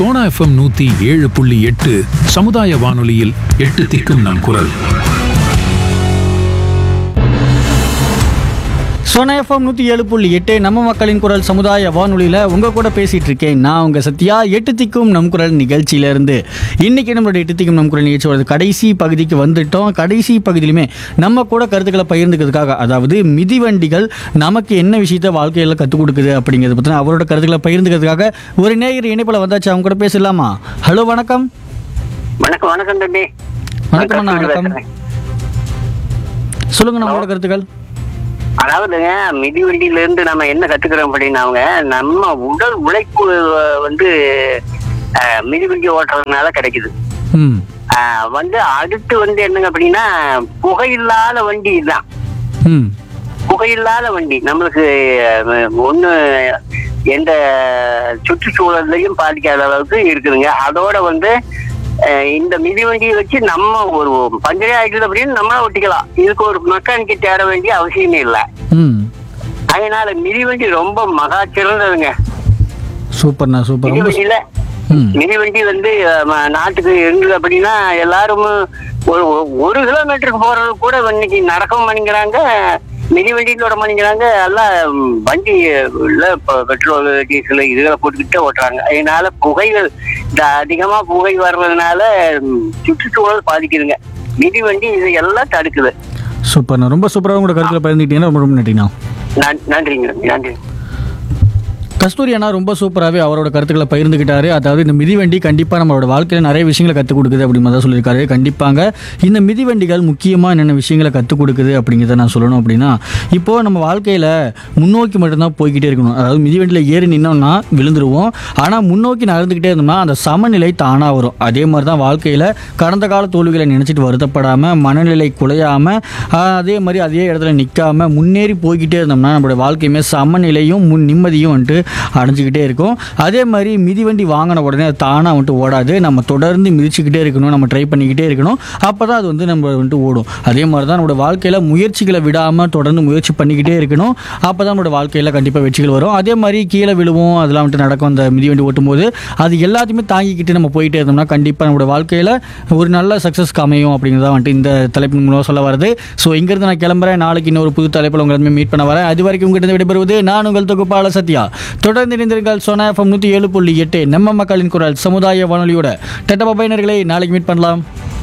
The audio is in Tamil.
சோனா எஃப்எம் நூத்தி ஏழு புள்ளி எட்டு சமுதாய வானொலியில் எட்டு திக்கும் நம் குரல் சோனா எஃப்எம் நூற்றி ஏழு புள்ளி எட்டு நம்ம மக்களின் குரல் சமுதாய வானொலியில் உங்கள் கூட பேசிகிட்டு இருக்கேன் நான் உங்கள் சத்யா எட்டு திக்கும் நம் குரல் நிகழ்ச்சியிலேருந்து இன்றைக்கி நம்மளுடைய எட்டு திக்கும் நம் குரல் நிகழ்ச்சியோட கடைசி பகுதிக்கு வந்துட்டோம் கடைசி பகுதியிலுமே நம்ம கூட கருத்துக்களை பகிர்ந்துக்கிறதுக்காக அதாவது மிதிவண்டிகள் நமக்கு என்ன விஷயத்த வாழ்க்கையில் கற்றுக் கொடுக்குது அப்படிங்கிறத பற்றின அவரோட கருத்துக்களை பகிர்ந்துக்கிறதுக்காக ஒரு நேயர் இணைப்பில் வந்தாச்சு அவங்க கூட பேசலாமா ஹலோ வணக்கம் வணக்கம் வணக்கம் தம்பி வணக்கம் அண்ணா வணக்கம் சொல்லுங்கள் நம்மளோட கருத்துக்கள் அதாவதுங்க மிதிவண்டியில இருந்து நம்ம என்ன கத்துக்கிறோம் அப்படின்னாங்க நம்ம உடல் உழைப்பு அஹ், வந்து அஹ், மிதிவண்டி ஓட்டுறதுனால கிடைக்குது ம் அஹ், வந்து அடுத்து வந்து என்னங்க அப்படின்னா புகையில்லாத வண்டி தான் ம் புகையில்லாத வண்டி நம்மளுக்கு அஹ், ஒண்ணு எந்த சுற்றுச்சூழல்லையும் பாதிக்காத அளவுக்கு இருக்குதுங்க அதோட வந்து அஹ், இந்த மிதிவண்டியை வச்சு நம்ம ஒரு பஞ்சரே ஆயிடுது அப்படின்னு நம்மள ஒட்டிக்கலாம் இதுக்கு ஒரு மெக்கானிக்கை தேட வேண்டிய அவசியமே இல்லை ம் அதனால மிதிவண்டி ரொம்ப மகா சிறந்ததுங்க சூப்பர்ண்ணா சூப்பர் ரொம்ப மிதிவண்டியில ம் மிதிவண்டி வந்து அஹ், ம- நாட்டுக்கு இருந்தது அப்படின்னா எல்லாரும் ஒரு ஒரு- ஒரு கிலோமீட்டருக்கு போறது கூட இன்னைக்கு நடக்கவும் பண்ணிக்கிறாங்க மிதிவண்டியில விட பண்ணிக்கிறாங்க எல்லாம் ம், வண்டி உள்ள பெ- பெட்ரோல் டீசல் இதுகளை போட்டுக்கிட்டே ஓட்டுறாங்க அதனால புகைகள் இந்த அதிகமா புகை வர்றதுனால ம், சுற்றுச்சூழல் பாதிக்குதுங்க மிதிவண்டி இது எல்லாம் தடுக்குது சூப்பர்ண்ணா ரொம்ப சூப்பராக உங்களோட கருத்தில் பகிர்ந்துக்கிட்டீங்கன்னா ரொம்ப ரொம்ப நன்றிண்ணா நன்- நன்றிங்க நன்றி கஸ்தூரி அண்ணா ரொம்ப சூப்பராகவே அவரோட கருத்துக்களை பகிர்ந்துக்கிட்டாரு அதாவது இந்த மிதிவண்டி கண்டிப்பாக நம்மளோட வாழ்க்கையில் நிறைய விஷயங்களை கற்றுக் கொடுக்குது அப்படின்னு தான் சொல்லியிருக்காரு கண்டிப்பாங்க இந்த மிதிவண்டிகள் முக்கியமாக என்னென்ன விஷயங்களை கற்றுக் கொடுக்குது அப்படிங்கிறத நான் சொல்லணும் அப்படின்னா இப்போது நம்ம வாழ்க்கையில் முன்னோக்கி மட்டும்தான் போய்கிட்டே இருக்கணும் அதாவது மிதிவண்டியில் ஏறி நின்னோம்னா விழுந்துருவோம் ஆனால் முன்னோக்கி நடந்துக்கிட்டே இருந்தோம்னா அந்த சமநிலை தானாக வரும் அதே மாதிரி தான் வாழ்க்கையில் கடந்த கால தோல்விகளை நினச்சிட்டு வருத்தப்படாமல் மனநிலை குலையாமல் அதே மாதிரி அதே இடத்துல நிற்காம முன்னேறி போய்கிட்டே இருந்தோம்னா நம்மளோட வாழ்க்கையுமே சமநிலையும் முன் நிம்மதியும் வந்துட்டு அடைஞ்சிக்கிட்டே இருக்கும் அதே மாதிரி மிதிவண்டி வாங்கின உடனே அது தானாக வந்துட்டு ஓடாது நம்ம தொடர்ந்து மிதிச்சுக்கிட்டே இருக்கணும் நம்ம ட்ரை பண்ணிக்கிட்டே இருக்கணும் அப்போ தான் அது வந்து நம்ம வந்துட்டு ஓடும் அதே மாதிரி தான் நம்மளோட வாழ்க்கையில் முயற்சிகளை விடாமல் தொடர்ந்து முயற்சி பண்ணிக்கிட்டே இருக்கணும் அப்போ தான் நம்மளோட வாழ்க்கையில் கண்டிப்பாக வெற்றிகள் வரும் அதே மாதிரி கீழே விழுவோம் அதெல்லாம் வந்துட்டு நடக்கும் அந்த மிதிவண்டி ஓட்டும்போது அது எல்லாத்தையுமே தாங்கிக்கிட்டு நம்ம போயிட்டே இருந்தோம்னா கண்டிப்பாக நம்மளோட வாழ்க்கையில் ஒரு நல்ல சக்ஸஸ்க்கு அமையும் அப்படிங்கிறத வந்துட்டு இந்த தலைப்பின் மூலம் சொல்ல வருது ஸோ இங்கிருந்து நான் கிளம்புறேன் நாளைக்கு இன்னொரு புது தலைப்பில் உங்களை மீட் பண்ண வரேன் அது வரைக்கும் உங்கள்கிட்ட விடைபெறுவது நான் உங்கள் தொகுப்பாளர் சத்யா தொடர்ந்து இணைந்திருங்கள் சோனா எஃப்எம் நூற்றி ஏழு புள்ளி எட்டு நம்ம மக்களின் குரல் சமுதாய வானொலியோட டெட்ட பபைனர்களை நாளைக்கு மீட் பண்ணலாம்